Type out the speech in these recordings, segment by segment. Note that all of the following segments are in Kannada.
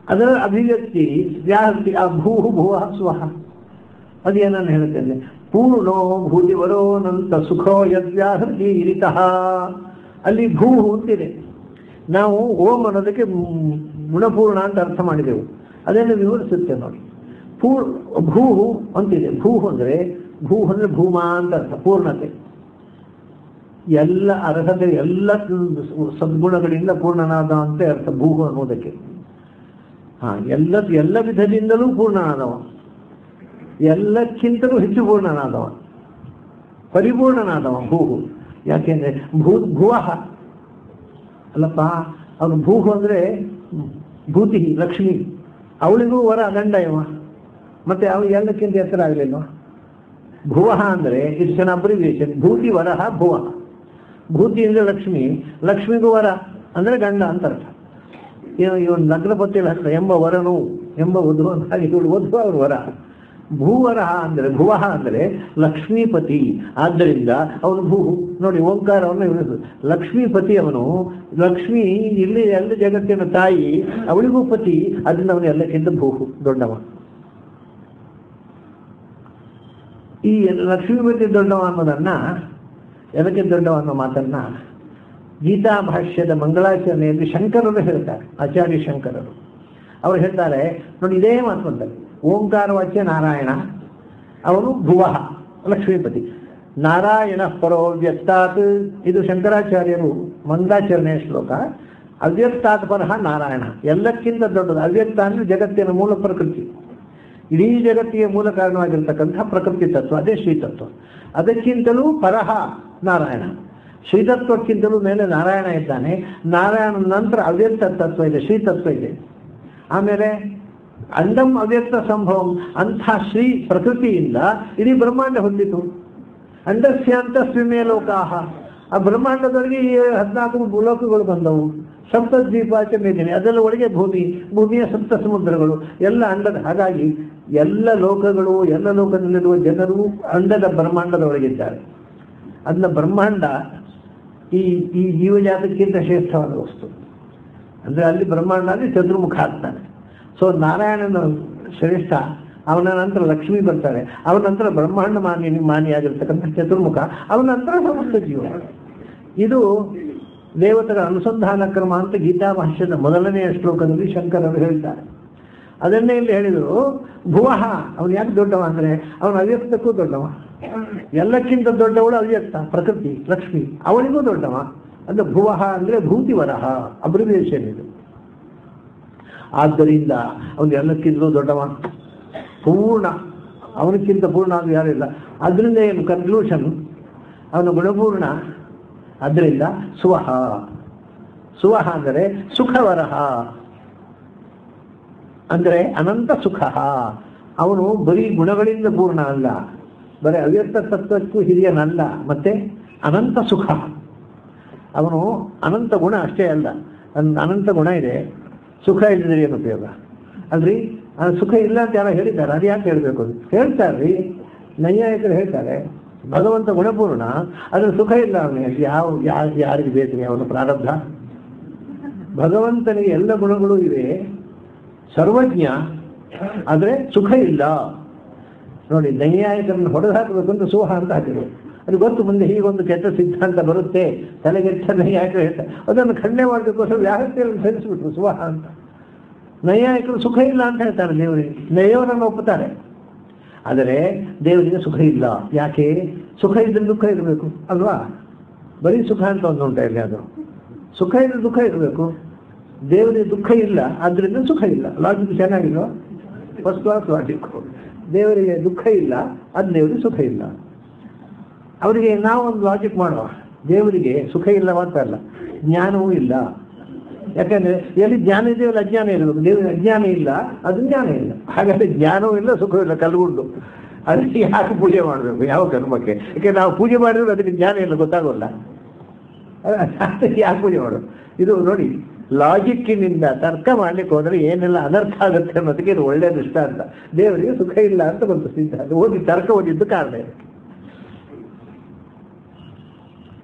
ಅದರ ಅಭಿವ್ಯಕ್ತಿ ವ್ಯಾಹೃತಿ ಆ ಭೂ ಭುವ ಸ್ವಹ ಅದೇನನ್ನು ಹೇಳುತ್ತೇನೆ ಪೂರ್ಣೋ ಭೂತಿವರೋನಂತ ಸುಖೋ ಯದ್ವ್ಯಾಹೃತಿ ಇರಿತಃ ಅಲ್ಲಿ ಭೂ ಅಂತಿದೆ ನಾವು ಓಂ ಅನ್ನೋದಕ್ಕೆ ಮ್, ಗುಣಪೂರ್ಣ ಅಂತ ಅರ್ಥ ಮಾಡಿದೆವು ಅದನ್ನು ವಿವರಿಸುತ್ತೆ ನೋಡಿ ಪೂರ್ ಭೂ ಅಂತಿದೆ ಭೂ ಅಂದ್ರೆ ಭೂ ಅಂದ್ರೆ ಭೂಮಾ ಅಂತ ಅರ್ಥ ಪೂರ್ಣತೆ ಎಲ್ಲ ಅರ್ಹತೆ ಎಲ್ಲ ಸದ್ಗುಣಗಳಿಂದ ಪೂರ್ಣನಾದ ಅಂತ ಅರ್ಥ ಭೂ ಅನ್ನೋದಕ್ಕೆ ಹಾ ಎಲ್ಲ ಎಲ್ಲ ವಿಧದಿಂದಲೂ ಪೂರ್ಣನಾದವ ಎಲ್ಲಕ್ಕಿಂತಲೂ ಹೆಚ್ಚು ಪೂರ್ಣನಾದವ ಪರಿಪೂರ್ಣನಾದವ ಭೂಹು ಯಾಕೆಂದ್ರೆ ಭೂ ಭುವಃ ಅಲ್ಲಪ್ಪ ಅವನು ಭೂಹು ಅಂದ್ರೆ ಭೂತಿ ಲಕ್ಷ್ಮಿ ಅವಳಿಗೂ ವರ ಗಂಡ ಇವ ಮತ್ತೆ ಅವಳು ಎಲ್ಲಕ್ಕಿಂತ ಎತ್ತರ ಆಗಲಿಲ್ವ ಭುವಃ ಅಂದ್ರೆ ಇಟ್ಸ್ ಅನ್ ಅಬ್ರಿವಿಯೇಷನ್ ಭೂತಿ ವರಹ ಭುವ ಭೂತಿ ಅಂದ್ರೆ ಲಕ್ಷ್ಮಿ ಲಕ್ಷ್ಮಿಗೂ ವರ ಅಂದ್ರೆ ಗಂಡ ಅಂತ ಅರ್ಥ ಇವ- ಇವನ್ ಲಗ್ನ ಪತ್ರಿಯಲ್ಲಿ ಹಾಕ್ತಾರೆ ಎಂಬ ವರನು ಎಂಬ ವಧು ಅಂತ ಹಾಗೆ ಇವಳು ವಧು ಅವ್ರ ವರ ಭೂವರಹ ಅಂದ್ರೆ ಭುವಃ ಅಂದ್ರೆ ಲಕ್ಷ್ಮೀಪತಿ ಆದ್ದರಿಂದ ಅವನು ಭೂ ನೋಡಿ ಓಂಕಾರವನ್ನು ಇವನು ಲಕ್ಷ್ಮೀಪತಿ ಅವನು ಲಕ್ಷ್ಮಿ ಇಲ್ಲಿ ಎಲ್ಲ ಜಗತ್ತಿನ ತಾಯಿ ಅವಳಿಗೂ ಪತಿ ಅದರಿಂದ ಅವನು ಎಲ್ಲಕ್ಕಿಂತ ಭೂ ದೊಡ್ಡವ ಈ ಲಕ್ಷ್ಮೀಪತಿ ದೊಡ್ಡವ ಅನ್ನೋದನ್ನ ಎದಕ್ಕೆ ದೊಡ್ಡವ ಅನ್ನೋ ಮಾತನ್ನ ಗೀತಾ ಭಾಷ್ಯದ ಮಂಗಳಾಚರಣೆಯಲ್ಲಿ ಶಂಕರರು ಹೇಳ್ತಾರೆ ಆಚಾರ್ಯ ಶಂಕರರು ಅವರು ಹೇಳ್ತಾರೆ ನೋಡಿ ಇದೇ ಮಾತು ಅಂತಾರೆ ಓಂಕಾರ ವಾಚ್ಯ ನಾರಾಯಣ ಅವನು ಭುವಃ ಲಕ್ಷ್ಮೀಪತಿ ನಾರಾಯಣ ಪರೋ ವ್ಯಕ್ತಾತ್ ಇದು ಶಂಕರಾಚಾರ್ಯರು ಮಂಗಳಾಚರಣೆಯ ಶ್ಲೋಕ ಅವ್ಯಕ್ತಾತ್ ಪರಹ ನಾರಾಯಣ ಎಲ್ಲಕ್ಕಿಂತ ದೊಡ್ಡದು ಅವ್ಯಕ್ತ ಅಂದ್ರೆ ಜಗತ್ತಿನ ಮೂಲ ಪ್ರಕೃತಿ ಇಡೀ ಜಗತ್ತಿಗೆ ಮೂಲ ಕಾರಣವಾಗಿರ್ತಕ್ಕಂಥ ಪ್ರಕೃತಿ ತತ್ವ ಅದೇ ಶ್ರೀತತ್ವ ಅದಕ್ಕಿಂತಲೂ ಪರಹ ನಾರಾಯಣ ಶ್ರೀತತ್ವಕ್ಕಿಂತಲೂ ಮೇಲೆ ನಾರಾಯಣ ಇದ್ದಾನೆ ನಾರಾಯಣನ ನಂತರ ಅವ್ಯಕ್ತ ತತ್ವ ಇದೆ ಶ್ರೀತತ್ವ ಇದೆ ಆಮೇಲೆ ಅಂಡಂ ಅವ್ಯಕ್ತ ಸಂಭವಂ ಅಂಥ ಶ್ರೀ ಪ್ರಕೃತಿಯಿಂದ ಇಡೀ ಬ್ರಹ್ಮಾಂಡ ಹೊಂದಿತು ಅಂಡಸ್ಯಾಂತ ಸ್ವಿಮೇ ಲೋಕಾಹ ಆ ಬ್ರಹ್ಮಾಂಡದೊಳಗೆ ಈ ಹದಿನಾಲ್ಕು ಲೋಕಗಳು ಬಂದವು ಸಪ್ತ ದ್ವೀಪಾಚ ಮೇದಿನಿ ಅದೆಲ್ಲ ಒಳಗೆ ಭೂಮಿ ಭೂಮಿಯ ಸಪ್ತ ಸಮುದ್ರಗಳು ಎಲ್ಲ ಅಂಡದ ಹಾಗಾಗಿ ಎಲ್ಲ ಲೋಕಗಳು ಎಲ್ಲ ಲೋಕದಲ್ಲಿರುವ ಜನರು ಅಂಡದ ಬ್ರಹ್ಮಾಂಡದ ಒಳಗಿದ್ದಾರೆ ಅದನ್ನ ಬ್ರಹ್ಮಾಂಡ ಈ ಈ ಜೀವಜಾತಕ್ಕಿಂತ ಶ್ರೇಷ್ಠವಾದ ವಸ್ತು ಅಂದ್ರೆ ಅಲ್ಲಿ ಬ್ರಹ್ಮಾಂಡ ಅಲ್ಲಿ ಚತುರ್ಮುಖ ಆಗ್ತಾನೆ ಸೊ ನಾರಾಯಣನ ಶ್ರೇಷ್ಠ ಅವನ ನಂತರ ಲಕ್ಷ್ಮಿ ಬರ್ತಾಳೆ ಅವನ ನಂತರ ಬ್ರಹ್ಮಾಂಡ ಮಾನ್ಯ ಮಾನಿಯಾಗಿರ್ತಕ್ಕಂಥ ಚತುರ್ಮುಖ ಅವನ ನಂತರ ಸಮಸ್ತ ಜೀವ ಇದು ದೇವತೆಗಳ ಅನುಸಂಧಾನ ಕ್ರಮ ಅಂತ ಗೀತಾ ಭಾಷ್ಯದ ಮೊದಲನೆಯ ಶ್ಲೋಕದಲ್ಲಿ ಶಂಕರರು ಹೇಳ್ತಾರೆ ಅದನ್ನೇ ಇಲ್ಲಿ ಹೇಳಿದರು ಭುವಃ ಅವನು ಯಾಕೆ ದೊಡ್ಡವ ಅಂದ್ರೆ ಅವನು ಅವ್ಯಕ್ತಕ್ಕೂ ದೊಡ್ಡವ ಎಲ್ಲಕ್ಕಿಂತ ದೊಡ್ಡವಳು ಅವ್ಯಕ್ತ ಪ್ರಕೃತಿ ಲಕ್ಷ್ಮಿ ಅವಳಿಗೂ ದೊಡ್ಡವ ಅಂದ್ರೆ ಭುವಃ ಅಂದ್ರೆ ಭೂತಿವರಹ ಅಬ್ರಿವಿಯೇಷನ್ ಇದು ಆದ್ದರಿಂದ ಅವನು ಎಲ್ಲಕ್ಕಿಂತಲೂ ದೊಡ್ಡವ ಪೂರ್ಣ ಅವನಕ್ಕಿಂತ ಪೂರ್ಣ ಅದು ಯಾರಿಲ್ಲ ಅದರಿಂದ ಏನು ಕನ್ಕ್ಲೂಷನ್ ಅವನು ಗುಣಪೂರ್ಣ ಅದರಿಂದ ಸುವಹ ಸುವಹ ಅಂದರೆ ಸುಖವರಹ ಅಂದರೆ ಅನಂತ ಸುಖ ಅವನು ಬರೀ ಗುಣಗಳಿಂದ ಪೂರ್ಣ ಅಲ್ಲ ಬರೀ ಅವ್ಯಕ್ತ ತತ್ವಕ್ಕೂ ಹಿರಿಯನಲ್ಲ ಮತ್ತೆ ಅನಂತ ಸುಖ ಅವನು ಅನಂತ ಗುಣ ಅಷ್ಟೇ ಅಲ್ಲ ಅನ್- ಅನಂತ ಗುಣ ಇದೆ ಸುಖ ಇಲ್ಲದ್ರೆ ಏನು ಉಪಯೋಗ ಅಲ್ರಿ ಆ ಸುಖ ಇಲ್ಲ ಅಂತ ಯಾರೋ ಹೇಳಿದ್ದಾರೆ ಅದು ಯಾಕೆ ಹೇಳ್ಬೇಕು ಅದು ಹೇಳ್ತಾರ್ರಿ ನೈಯಾಯಿಕರು ಹೇಳ್ತಾರೆ ಭಗವಂತ ಗುಣಪೂರ್ಣ ಅದ್ರ ಸುಖ ಇಲ್ಲ ಅವನಿಗೆ ಯಾವ ಯಾ- ಯಾರಿಗೆ ಬೇಕ್ರಿ ಅವನ ಪ್ರಾರಬ್ಧ ಭಗವಂತನಿಗೆ ಎಲ್ಲ ಗುಣಗಳು ಇವೆ ಸರ್ವಜ್ಞ ಆದ್ರೆ ಸುಖ ಇಲ್ಲ ನೋಡಿ ನೈಯಾಯಿಕರನ್ನು ಹೊಡೆದು ಹಾಕಬೇಕು ಅಂತ ಸುಹ ಅಂತ ಹಾಕಿದ್ರು ಅದು ಗೊತ್ತು ಮುಂದೆ ಹೀಗೊಂದು ಕೆಟ್ಟ ಸಿದ್ಧಾಂತ ಬರುತ್ತೆ ತಲೆಗೆಟ್ಟ ನೈಯಾಯಿಕರು ಹೇಳ್ತಾರೆ ಅದನ್ನು ಖಂಡನೆ ಮಾಡಬೇಕೋಸ್ಕರ ವ್ಯಾಹೃತಿಯಲ್ಲಿ ಸೇರಿಸ್ಬಿಟ್ರು ಸುಹ ಅಂತ ನೈಯಾಯಿಕರು ಸುಖ ಇಲ್ಲ ಅಂತ ಹೇಳ್ತಾರೆ ದೇವರಿಗೆ ದೇವರನ್ನು ಒಪ್ಪುತ್ತಾರೆ ಆದರೆ ದೇವರಿಗೆ ಸುಖ ಇಲ್ಲ ಯಾಕೆ ಸುಖ ಇದ್ರೆ ದುಃಖ ಇರಬೇಕು ಅಲ್ವಾ ಬರೀ ಸುಖ ಅಂತ ಒಂದು ಉಂಟ ಇಲ್ಲಿ ಅದು ಸುಖ ಇದ್ರೆ ದುಃಖ ಇರಬೇಕು ದೇವರಿಗೆ ದುಃಖ ಇಲ್ಲ ಆದ್ರಿಂದ ಸುಖ ಇಲ್ಲ ಲಾಜಿಕ್ ಚೆನ್ನಾಗಿಲ್ವಾ ಫಸ್ಟ್ ಕ್ಲಾಸ್ ಲಾಜಿಕ್ ದೇವರಿಗೆ ದುಃಖ ಇಲ್ಲ ಅದು ದೇವರಿಗೆ ಸುಖ ಇಲ್ಲ ಅವರಿಗೆ ನಾವೊಂದು ಲಾಜಿಕ್ ಮಾಡುವ ದೇವರಿಗೆ ಸುಖ ಇಲ್ಲ ಮಾತ್ರ ಅಲ್ಲ ಜ್ಞಾನವೂ ಇಲ್ಲ ಯಾಕಂದ್ರೆ ಎಲ್ಲಿ ಜ್ಞಾನ ಇದೆಯಲ್ಲ ಅಜ್ಞಾನ ಇರಬೇಕು ದೇವರಿಗೆ ಅಜ್ಞಾನ ಇಲ್ಲ ಅದು ಜ್ಞಾನ ಇಲ್ಲ ಹಾಗಾದ್ರೆ ಜ್ಞಾನವೂ ಇಲ್ಲ ಸುಖವೂ ಇಲ್ಲ ಕಲ್ಗುಂಡು ಅದಕ್ಕೆ ಯಾಕೆ ಪೂಜೆ ಮಾಡಬೇಕು ಯಾವ ಕರ್ಮಕ್ಕೆ ಯಾಕೆ ನಾವು ಪೂಜೆ ಮಾಡಿದ್ರೆ ಅದಕ್ಕೆ ಜ್ಞಾನ ಇಲ್ಲ ಗೊತ್ತಾಗೋಲ್ಲ ಅದಕ್ಕೆ ಯಾಕೆ ಪೂಜೆ ಮಾಡೋದು ಇದು ನೋಡಿ ಲಾಜಿಕ್ಕಿನಿಂದ ತರ್ಕ ಮಾಡ್ಲಿಕ್ಕೆ ಹೋದ್ರೆ ಏನೆಲ್ಲ ಅನರ್ಥ ಆಗುತ್ತೆ ಅನ್ನೋದಕ್ಕೆ ಇದು ಒಳ್ಳೆ ದೃಷ್ಟಾಂತ ದೇವರಿಗೆ ಸುಖ ಇಲ್ಲ ಅಂತ ಬಂತು ಸಿದ್ಧಾಂತ ಓದಿ ತರ್ಕ ಓದಿದ್ದು ಕಾರಣ ಇದಕ್ಕೆ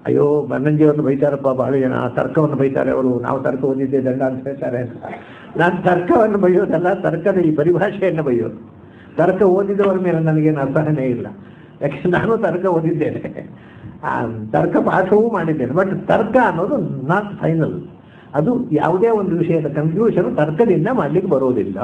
ಅಯ್ಯೋ ಬನ್ನಂಜಿಯವ್ರನ್ನ ಬೈತಾರಪ್ಪ ಬಹಳ ಜನ ತರ್ಕವನ್ನು ಬೈತಾರೆ ಅವರು ನಾವು ತರ್ಕ ಓದಿದ್ದೆ ದಂಡ ಅಂತ ಹೇಳ್ತಾರೆ ಅಂತ ನಾನು ತರ್ಕವನ್ನು ಬೈಯೋದಲ್ಲ ತರ್ಕದ ಈ ಪರಿಭಾಷೆಯನ್ನು ಬೈಯೋದು ತರ್ಕ ಓದಿದವರ ಮೇಲೆ ನನಗೇನು ಅಸಹನೆ ಇಲ್ಲ ಯಾಕೆ ನಾನು ತರ್ಕ ಓದಿದ್ದೇನೆ ಆ, ತರ್ಕ ಪಾಠವೂ ಮಾಡಿದ್ದೇನೆ ಬಟ್ ತರ್ಕ ಅನ್ನೋದು ನಾಟ್ ಫೈನಲ್ ಅದು ಯಾವುದೇ ಒಂದು ವಿಷಯದ ಕನ್ಕ್ಲೂಷನ್ ತರ್ಕದಿಂದ ಮಾಡ್ಲಿಕ್ಕೆ ಬರೋದಿಲ್ಲ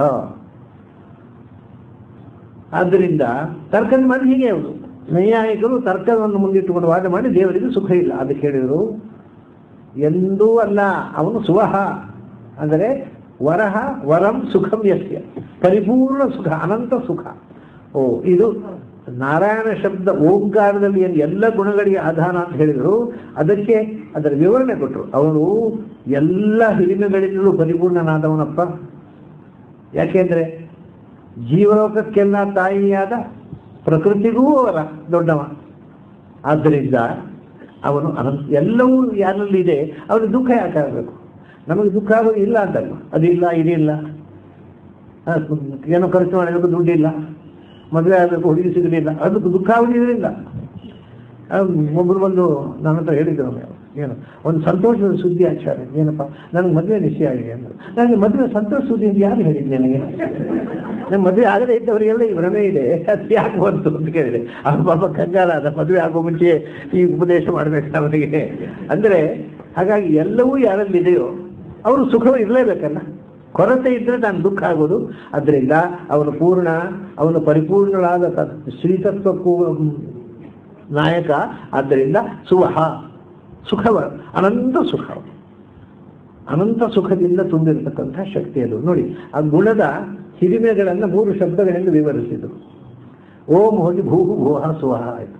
ಆದ್ದರಿಂದ ತರ್ಕದ ಮಾಡಿ ಹೀಗೆ ಯಾವುದು ನೈಯಾಯಿಕರು ತರ್ಕವನ್ನು ಮುಂದಿಟ್ಟುಕೊಂಡು ವಾದ ಮಾಡಿ ದೇವರಿಗೆ ಸುಖ ಇಲ್ಲ ಅದಕ್ಕೆ ಹೇಳಿದರು ಎಂದೂ ಅಲ್ಲ ಅವನು ಸುವಹ ಅಂದರೆ ವರಹ ವರಂ ಸುಖಂ ಯಸ್ಯ ಪರಿಪೂರ್ಣ ಸುಖ ಅನಂತ ಸುಖ ಓ ಇದು ನಾರಾಯಣ ಶಬ್ದ ಓಂಕಾರದಲ್ಲಿ ಏನು ಎಲ್ಲ ಗುಣಗಳಿಗೆ ಆಧಾರ ಅಂತ ಹೇಳಿದರು ಅದಕ್ಕೆ ಅದರ ವಿವರಣೆ ಕೊಟ್ಟರು ಅವನು ಎಲ್ಲ ಹಿರಿಮೆಗಳಿಂದಲೂ ಪರಿಪೂರ್ಣನಾದವನಪ್ಪ ಯಾಕೆಂದ್ರೆ ಜೀವಲೋಕಕ್ಕೆಲ್ಲ ತಾಯಿಯಾದ ಪ್ರಕೃತಿಗೂ ಅವರ ದೊಡ್ಡವ ಆದ್ದರಿಂದ ಅವನು ಅನಂತ ಎಲ್ಲವೂ ಯಾರಲ್ಲಿ ಇದೆ ಅವನಿಗೆ ದುಃಖ ಯಾಕಾಗಬೇಕು ನಮಗೆ ದುಃಖ ಆಗೋದು ಇಲ್ಲ ಅಂತಲ್ಲ ಅದಿಲ್ಲ ಇದಿಲ್ಲ ಆ, ಏನೋ ಖರ್ಚು ಮಾಡಬೇಕು ದುಡ್ಡಿಲ್ಲ ಮದುವೆ ಆಗಬೇಕು ಹುಡುಗಿ ಸಿಗಲಿಲ್ಲ ಅದಕ್ಕೆ ದುಃಖ ಆಗೋದಿಲ್ಲ ಒಬ್ಬರು ಬಂದು ನನ್ನ ಹತ್ರ ಹೇಳಿದ್ರು ಅವ್ರು. ಏನು ಒಂದು ಸಂತೋಷದ ಸುದ್ದಿ ಆಚಾರ್ಯ ಏನಪ್ಪ ನನಗೆ ಮದುವೆ ನಿಶ್ಚಯ ಆಗಿದೆ ಅಂದರು ನನಗೆ ಮದುವೆ ಸಂತೋಷ ಸುದ್ದಿ ಅಂತ ಯಾರು ಹೇಳಿದ್ದು ನನಗೆ ನಮ್ಮ ಮದುವೆ ಆಗದೇ ಇದ್ದವರಿಗೆಲ್ಲ ಈ ಭ್ರಮೆ ಇದೆ ಅದು ಯಾಕೆ ಬಂತು ಅಂತ ಕೇಳಿದೆ ಅವ್ರ ಪಾಪ ಕಂಗಾಲ ಅದ ಮದುವೆ ಆಗೋ ಮುಂಚೆ ಈ ಉಪದೇಶ ಮಾಡಬೇಕು ಅವನಿಗೆ ಅಂದರೆ ಹಾಗಾಗಿ ಎಲ್ಲವೂ ಯಾರಲ್ಲಿದೆಯೋ ಅವರು ಸುಖ ಇರಲೇಬೇಕಲ್ಲ ಕೊರತೆ ಇದ್ರೆ ನಾನು ದುಃಖ ಆಗೋದು ಅದರಿಂದ ಅವನು ಪೂರ್ಣ ಅವನು ಪರಿಪೂರ್ಣಳಾದ ತ- ಶ್ರೀತತ್ವಕ್ಕೂ ಮ್, ನಾಯಕ ಆದ್ದರಿಂದ ಸುವಹ ಸುಖವ ಅನಂತ ಸುಖ ಅನಂತ ಸುಖದಿಂದ ತುಂಬಿರತಕ್ಕಂಥ ಶಕ್ತಿ ಅದು ನೋಡಿ ಆ ಗುಣದ ಹಿರಿಮೆಗಳನ್ನು ಮೂರು ಶಬ್ದಗಳಿಂದ ವಿವರಿಸಿದರು ಓಂ ಹೋಗಿ ಭೂ ಭೂಹ ಸುವಹ ಆಯ್ತು